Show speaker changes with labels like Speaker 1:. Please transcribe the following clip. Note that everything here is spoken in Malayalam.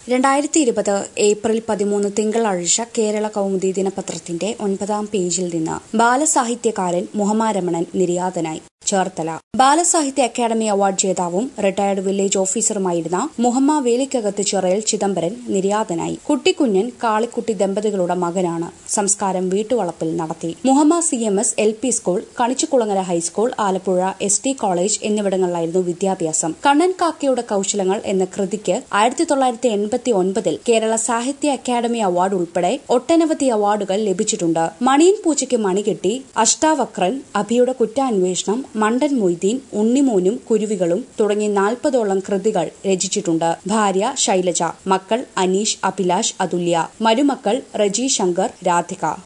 Speaker 1: രണ്ടായിരത്തി ഇരുപത് ഏപ്രിൽ പതിമൂന്ന് തിങ്കളാഴ്ച കേരള കൗമുദി ദിനപത്രത്തിന്റെ ഒൻപതാം പേജിൽ നിന്ന് ബാലസാഹിത്യകാരൻ മുഹമാരമണൻ നിര്യാതനായി ചേർത്തല ബാലസാഹിത്യ അക്കാദമി അവാർഡ് ജേതാവും റിട്ടയർഡ് വില്ലേജ് ഓഫീസറുമായിരുന്ന മുഹമ്മ വേലിക്കകത്ത് ചിറയിൽ ചിദംബരൻ നിര്യാതനായി കുട്ടിക്കുഞ്ഞൻ കാളിക്കുട്ടി ദമ്പതികളുടെ മകനാണ് സംസ്കാരം വീട്ടുവളപ്പിൽ നടത്തി Muhamma C M S L P school Kanichukulangara high school Alappuzha S T college എന്നിവിടങ്ങളിലായിരുന്നു വിദ്യാഭ്യാസം കണ്ണൻ കാക്കയുടെ കൌശലങ്ങൾ എന്ന കൃതിക്ക് ആയിരത്തി തൊള്ളായിരത്തി എൺപത്തി ഒൻപതിൽ കേരള സാഹിത്യ അക്കാദമി അവാർഡ് ഉൾപ്പെടെ ഒട്ടനവധി അവാർഡുകൾ ലഭിച്ചിട്ടുണ്ട് മണിയൻ പൂച്ചയ്ക്ക് മണികെട്ടി അഷ്ടാവക്രൻ അഭിയുടെ കുറ്റാന്വേഷണം മണ്ടൻ മൊയ്തീൻ ഉണ്ണിമോനും കുരുവികളും തുടങ്ങി നാൽപ്പതോളം കൃതികൾ രചിച്ചിട്ടുണ്ട് ഭാര്യ ശൈലജ മക്കൾ അനീഷ് അഭിലാഷ് അതുല്യ മരുമക്കൾ റജി ശങ്കർ രാധിക